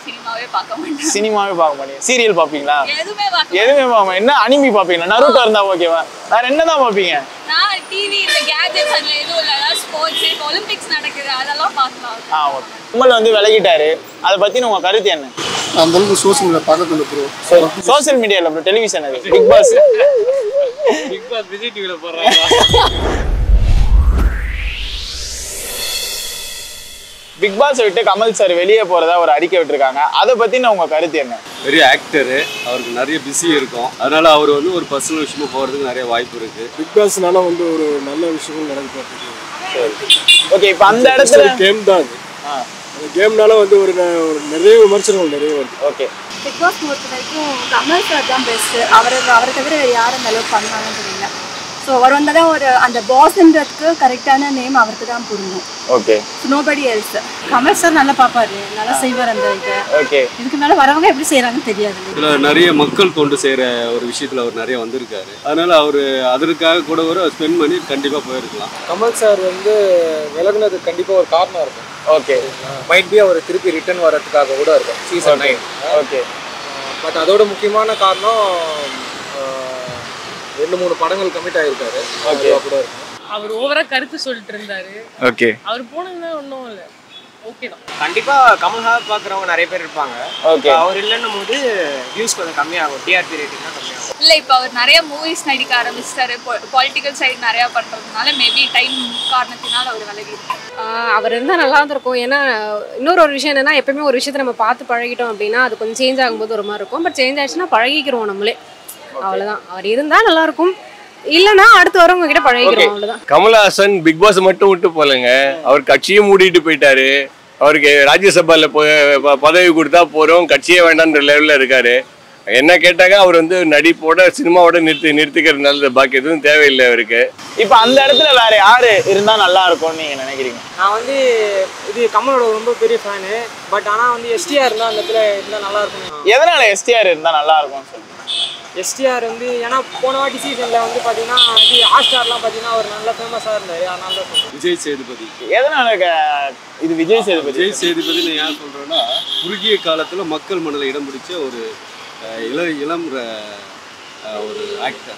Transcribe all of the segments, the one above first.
சினிமாவே பார்க்க மாட்டேன் சினிமாவே பார்க்க மாட்டீங்க சீரியல் பார்ப்பீங்களா எதுவுமே பார்க்க எதுவுமே பார்க்க மாட்டீங்க. என்ன அனிமி பார்ப்பீங்களா நருட்டோ இருந்தா ஓகேவா வேற என்னதான் பார்ப்பீங்க நான் டிவி இந்த கேஜெட்ஸ் அதுல எதுவும் இல்லை அதாவது ஸ்போர்ட்ஸ் இப்போ ஒலிம்பிக்ஸ் நடக்குது அதெல்லாம் பார்க்கலாம் ஆ ஓகே உங்களை வந்து விலகிட்டாரு அதை பத்தி உங்க கருத்து என்ன அந்த அளவுக்கு சோசியல் மீடியா பார்க்கறது ப்ரோ சோசியல் மீடியால ப்ரோ டெலிவிஷன் அது Bigg Boss Bigg Boss Vijay டிவில போடுறாங்க பிக் பாஸ் விட்டு கமல் சார் வெளியே போறதா ஒரு அறிக்கை விட்டுருக்காங்க அதை பத்தின உங்க கருத்து என்ன பெரிய ஆக்டரு அவருக்கு நிறைய பிஸி இருக்கும் அதனால அவர் வந்து ஒரு பர்சனல் விஷயமா போறதுக்கு நிறைய வாய்ப்பு இருக்கு பிக் பாஸ்னால வந்து ஒரு நல்ல விஷயங்கள் நடக்குது ஓகே இப்போ அந்த இடத்துல கேம் தான் அது அந்த கேம்னால வந்து ஒரு ந- ஒரு நிறைய விமர்சனங்கள் நிறைய வருது ஓகே பிக் பாஸ் பொறுத்த வரைக்கும் கமல் சார் தான் பெஸ்ட்டு அவர் அவரை தவிர வேறு யாரும் அந்த அளவுக்கு பண்ணாங்கன்னு தெரியல ஸோ அவர் வந்தால் தான் ஒரு அந்த பாஸ்ன்றதுக்கு கரெக்டான நேம் அவருக்கு தான் புரியும் okay nobody else Kamal sir நல்லா பார்ப்பாரு நல்லா செய்வார் அந்த இதை ஓகே இதுக்கு மேலே வரவங்க எப்படி செய்கிறாங்கன்னு தெரியாது இதுல நிறைய மக்கள் கொண்டு செய்யற ஒரு விஷயத்துல அவர் நிறைய வந்திருக்காரு அதனால அவர் அதற்காக கூட ஒரு ஸ்பெண்ட் பண்ணி கண்டிப்பா போயிருக்கலாம் கமல் சார் வந்து விலகுனதுக்கு கண்டிப்பாக ஒரு காரணம் இருக்கும் ஓகே மைட் பி அவர் திருப்பி ரிட்டர்ன் வர்றதுக்காக கூட இருக்கும் சீசன் நைன் ஓகே பட் அதோட முக்கியமான காரணம் ஆஹ், ரெண்டு மூணு படங்கள் கமிட் ஆயிருக்காரு அதுவா கூட இருக்கும் அவர் ஓவரா கருத்து சொல்லிட்டு இருந்தாரு ஓகே அவர் போனதுதான் ஒன்றும் இல்லை ஓகே தான் கண்டிப்பா கமல்ஹாசன் பாக்குறவங்க நிறைய பேர் இருப்பாங்க ஓகே அவர் இல்லைன்னும் போது வியூஸ் கொஞ்சம் கம்மியாகும் டிஆர்பி ரேட்டிங் தான் கம்மியாகும் இல்லை இப்போ அவர் நிறைய மூவிஸ் நடிக்க ஆரம்பிச்சிட்டாரு பொலிட்டிக்கல் சைடு நிறைய பண்றதுனால மேபி டைம் காரணத்தினால அவர் விலகி இருக்காரு ஆஹ் அவர் இருந்தால் நல்லா இருந்திருக்கும் ஏன்னா இன்னொரு ஒரு விஷயம் என்னன்னா எப்பயுமே ஒரு விஷயத்தை நம்ம பார்த்து பழகிட்டோம் அப்படின்னா அது கொஞ்சம் சேஞ்ச் ஆகும்போது ஒரு மாதிரி இருக்கும் பட் சேஞ்ச் ஆயிடுச்சுன்னா பழகிக்கிறோம் நம்மளே அவ்வளோதான் அவர் இருந்தால் நல்லா இருக்கும் இல்லைன்னா அடுத்து வரவங்க கிட்ட பழகிக்கிறோம் அவ்வளோதான் கமல்ஹாசன் பிக் பாஸ் மட்டும் விட்டு போலங்க அவர் கட்சியும் மூடிட்டு போயிட்டாரு அவருக்கு ராஜ்யசபால போய் ப- பதவி கொடுத்தா போறோம் கட்சியே வேண்டான்ற லெவல்ல இருக்காரு என்ன கேட்டாங்க அவர் வந்து நடிப்போட சினிமாவோட நிறுத்தி நிறுத்திக்கிறது நல்லது பாக்கி எதுவும் தேவையில்லை அவருக்கு இப்போ அந்த இடத்துல வேற யாரு இருந்தா நல்லா இருக்கும்னு நீங்க நினைக்கிறீங்க நான் வந்து இது கமலோட ரொம்ப பெரிய ஃபேனு பட் ஆனால் வந்து எஸ்டிஆர் இருந்தால் அந்த இடத்துல இருந்தால் நல்லா இருக்கும் எதனால எஸ்டிஆர் இருந்தா நல்லா இருக்கும்னு சொல்லுங்க எஸ்டிஆர் வந்து ஏன்னா போன வாட்டி சீசனில் வந்து பார்த்தீங்கன்னா இது ஹாட்ஸ்டார்லாம் பார்த்தீங்கன்னா ஒரு நல்ல ஃபேமஸாக இருந்தார் அதனால தான் சொல்றேன். விஜய் சேதுபதி எதனால க- இது விஜய் சேதுபதி விஜய் சேதுபதி நான் ஏன் சொல்றேன்னா குறுகிய காலத்துல மக்கள் மனதில் இடம் பிடிச்ச ஒரு அஹ், இள இளம் ர- அஹ், ஒரு ஆக்டர்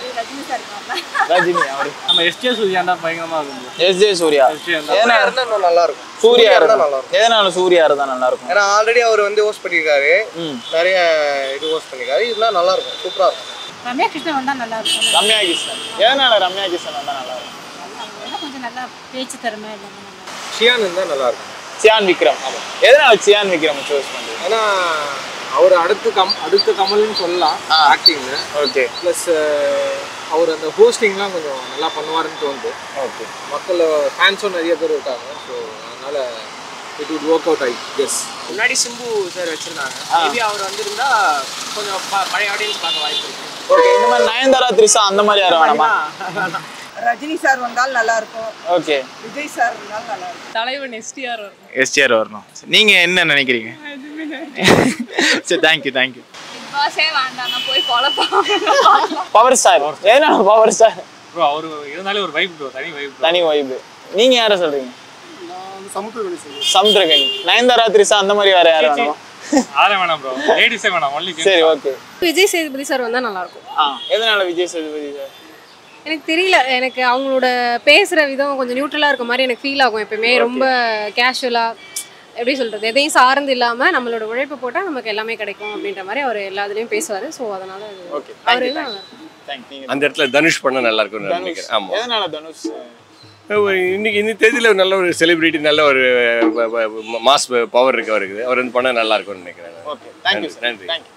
ரஜினி அவரு நம்ம எஸ்டிஆர் சூர்யா தான் பயங்கரமா இருக்கும் எஸ் ஜே சூர்யா எதனால இருந்தா இன்னும் நல்லா இருக்கும் சூர்யா இருந்தா இருந்தா நல்லா இருக்கும் எதனால சூர்யா இருந்தா நல்லா இருக்கும் ஏன்னா ஆல்ரெடி அவர் வந்து ஹோஸ்ட் பண்ணியிருக்காரு ம் நிறைய இது ஹோஸ்ட் பண்ணியிருக்காரு இதெல்லாம் நல்லா இருக்கும் சூப்பரா இருக்கும் ரம்யா கிருஷ்ணன் வந்தால் நல்லா இருக்கும் ரம்யா கிருஷ்ணன் எதனால ரம்யா கிருஷ்ணன் வந்தா நல்லா இருக்கும் அவங்க கொஞ்சம் நல்லா பேச்சு திறமை எல்லாமே நல்லா ஷியான் இருந்தா நல்லா இருக்கும் சியான் விக்ரம் எதனால சியான் விக்ரம் சூஸ் பண்றீங்க ஏன்னா அவர் அடுத்து கம் அடுத்த கமல்னு சொல்லலாம் ஆக்டிங்னு ஓகே ப்ளஸ் அவர் அந்த ஹோஸ்டிங்லாம் கொஞ்சம் நல்லா பண்ணுவாருன்னு தோணுது ஓகே மக்கள் ஃபேன்ஸும் நிறைய பேர் இருக்காங்க ஸோ அதனால it would work out I guess முன்னாடி சிம்பு சார் வச்சிருந்தாங்க மேபி அவர் வந்திருந்தா கொஞ்சம் ப- பழைய ஆடியன்ஸ் பார்க்க வாய்ப்பு இருக்கு ஓகே இந்த மாதிரி நயன்தாரா த்ரிஷா அந்த மாதிரி யாரும் வேணாமா ரஜினி சார் வந்தால் நல்லா இருக்கும் ஓகே விஜய் சார் வந்தால் நல்லா இருக்கும் தலைவன் எஸ்டிஆர் வரணும் எஸ்டிஆர் வரணும் நீங்க என்ன நினைக்கிறீங்க சரி தேங்க்யூ தேங்க்யூ பிக் பாஸே வேண்டாம் நான் போய் ஃபாலோ பண்ணலாம் பவர் ஸ்டார் எதனால பவர் ஸ்டார் ப்ரோ அவர் இருந்தாலே ஒரு வைப் ப்ரோ தனி வைப் தனி வைப்பு நீங்க யார சொல்றீங்க சமுத்திரக்கணி சொல்லுவேன் சமுத்திரகனி நயன்தாரா த்ரிஷா அந்த மாதிரி வேற யாரும் வேணாமா யாரும் வேணாம் ப்ரோ லேடிஸே வேணாம் ஒன்லி சரி ஓகே விஜய் சேதுபதி சார் வந்தால் நல்லா இருக்கும் ஆ எதனால விஜய் சேதுபதி சார் எனக்கு தெரியல எனக்கு அவங்களோட பேசுகிற விதம் கொஞ்சம் நியூட்ரலாக இருக்க மாதிரி எனக்கு ஃபீல் ஆகும் எப்பயுமே ரொம்ப கேஷுவலாக எப்படி சொல்கிறது எதையும் சார்ந்து இல்லாமல் நம்மளோட உழைப்பு போட்டால் நமக்கு எல்லாமே கிடைக்கும் அப்படின்ற மாதிரி அவர் எல்லா இதுலேயும் பேசுவார் ஸோ அதனால் ஓகே அவர் தேங்க்யூ எல்லாம் தேங்க்யூ நீங்க அந்த இடத்துல தனுஷ் பண்ண நல்லா இருக்கும்னு தனுஷ் நினைக்கிறேன் ஆமா எதனால தனுஷ் ஒரு இன்னைக்கு இந்த தேதியில ஒரு நல்ல ஒரு செலிபிரிட்டி நல்ல ஒரு மாஸ் பவர் இருக்கு அவருக்கு அவர் வந்து பண்ண நல்லா இருக்கும்னு நினைக்கிறேன் ஓகே தேங்க்யூ நன்றி. தேங்க்யூ